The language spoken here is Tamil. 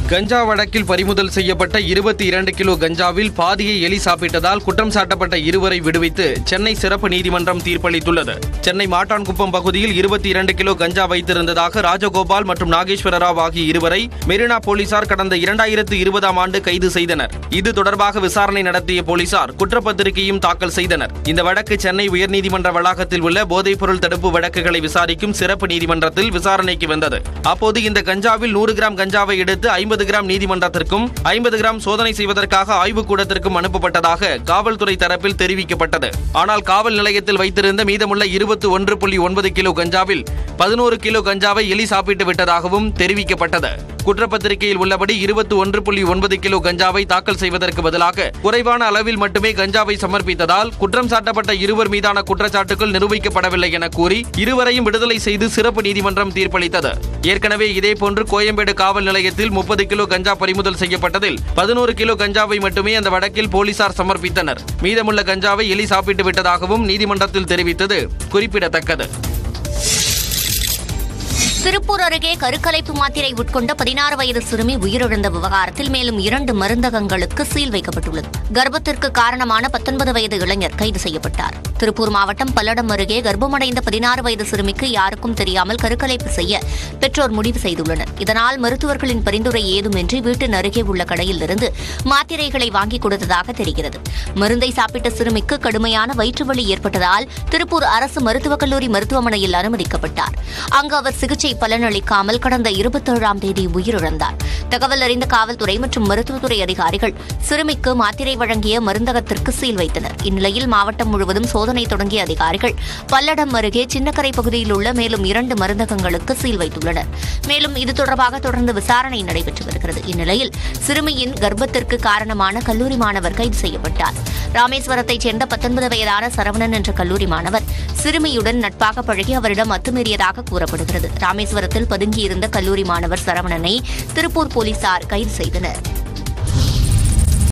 கஞ்சா வழக்கில் பறிமுதல் செய்யப்பட்ட இருபத்தி இரண்டு கிலோ கஞ்சாவில் பாதியை எலி சாப்பிட்டதால் குற்றம் சாட்டப்பட்ட இருவரை விடுவித்து சென்னை சிறப்பு நீதிமன்றம் தீர்ப்பளித்துள்ளது சென்னை மாட்டான்குப்பம் பகுதியில் இருபத்தி இரண்டு கிலோ கஞ்சா வைத்திருந்ததாக ராஜகோபால் மற்றும் நாகேஸ்வர ராவ் ஆகிய இருவரை மெரினா போலீசார் கடந்த இரண்டாயிரத்து இருபதாம் ஆண்டு கைது செய்தனர் இது தொடர்பாக விசாரணை நடத்திய போலீசார் குற்றப்பத்திரிகையும் தாக்கல் செய்தனர் இந்த வழக்கு சென்னை உயர்நீதிமன்ற வளாகத்தில் உள்ள போதைப்பொருள் தடுப்பு வழக்குகளை விசாரிக்கும் சிறப்பு நீதிமன்றத்தில் விசாரணைக்கு வந்தது அப்போது இந்த கஞ்சாவில் நூறு கிராம் கஞ்சாவை எடுத்து ஐம்பது கிராம் நீதிமன்றத்திற்கும் ஐம்பது கிராம் சோதனை செய்வதற்காக ஆய்வுக்கூடத்திற்கும் அனுப்பப்பட்டதாக காவல்துறை தரப்பில் தெரிவிக்கப்பட்டது ஆனால் காவல் நிலையத்தில் வைத்திருந்த மீதமுள்ள இருபத்தி ஒன்று புள்ளி ஒன்பது கிலோ கஞ்சாவில் பதினோரு கிலோ கஞ்சாவை எலி சாப்பிட்டு விட்டதாகவும் தெரிவிக்கப்பட்டது குற்றப்பத்திரிகையில் உள்ளபடி இருபத்தி ஒன்று புள்ளி ஒன்பது கிலோ கஞ்சாவை தாக்கல் செய்வதற்கு பதிலாக குறைவான அளவில் மட்டுமே கஞ்சாவை சமர்ப்பித்ததால் குற்றம் சாட்டப்பட்ட இருவர் மீதான குற்றச்சாட்டுகள் நிரூபிக்கப்படவில்லை என கூறி இருவரையும் விடுதலை செய்து சிறப்பு நீதிமன்றம் தீர்ப்பளித்தது ஏற்கனவே இதேபோன்று கோயம்பேடு காவல் நிலையத்தில் முப்பது கிலோ கஞ்சா பறிமுதல் செய்யப்பட்டதில் பதினோரு கிலோ கஞ்சாவை மட்டுமே அந்த வழக்கில் போலீசார் சமர்ப்பித்தனர் மீதமுள்ள கஞ்சாவை எலி சாப்பிட்டு விட்டதாகவும் நீதிமன்றத்தில் தெரிவித்தது குறிப்பிடத்தக்கது திருப்பூர் அருகே கருக்கலைப்பு மாத்திரை உட்கொண்ட பதினாறு வயது சிறுமி உயிரிழந்த விவகாரத்தில் மேலும் இரண்டு மருந்தகங்களுக்கு சீல் வைக்கப்பட்டுள்ளது கர்ப்பத்திற்கு காரணமான பத்தொன்பது வயது இளைஞர் கைது செய்யப்பட்டார் திருப்பூர் மாவட்டம் பல்லடம் அருகே கர்ப்பமடைந்த பதினாறு வயது சிறுமிக்கு யாருக்கும் தெரியாமல் கருக்கலைப்பு செய்ய பெற்றோர் முடிவு செய்துள்ளனர் இதனால் மருத்துவர்களின் பரிந்துரை ஏதுமின்றி வீட்டின் அருகே உள்ள கடையில் இருந்து மாத்திரைகளை வாங்கி கொடுத்ததாக தெரிகிறது மருந்தை சாப்பிட்ட சிறுமிக்கு கடுமையான வயிற்றுவலி ஏற்பட்டதால் திருப்பூர் அரசு மருத்துவக் கல்லூரி மருத்துவமனையில் அனுமதிக்கப்பட்டார் அங்கு அவர் சிகிச்சை பலனளிக்காமல் கடந்த இருபத்தேழாம் தேதி உயிரிழந்தார் தகவல் அறிந்த காவல்துறை மற்றும் மருத்துவத்துறை அதிகாரிகள் சிறுமிக்கு மாத்திரை வழங்கிய மருந்தகத்திற்கு சீல் வைத்தனர் இந்நிலையில் மாவட்டம் முழுவதும் சோதனை தொடங்கிய அதிகாரிகள் பல்லடம் அருகே சின்னக்கரை பகுதியில் உள்ள மேலும் இரண்டு மருந்தகங்களுக்கு சீல் வைத்துள்ளனர் மேலும் இது தொடர்பாக தொடர்ந்து விசாரணை நடைபெற்று வருகிறது இந்நிலையில் சிறுமியின் கர்ப்பத்திற்கு காரணமான கல்லூரி மாணவர் கைது செய்யப்பட்டார் ராமேஸ்வரத்தைச் சேர்ந்த பத்தொன்பது வயதான சரவணன் என்ற கல்லூரி மாணவர் சிறுமியுடன் நட்பாக பழகி அவரிடம் அத்துமீறியதாக கூறப்படுகிறது ராமேஸ்வரத்தில் பதுங்கியிருந்த கல்லூரி மாணவர் சரவணனை திருப்பூர் போலீசார் கைது செய்தனர்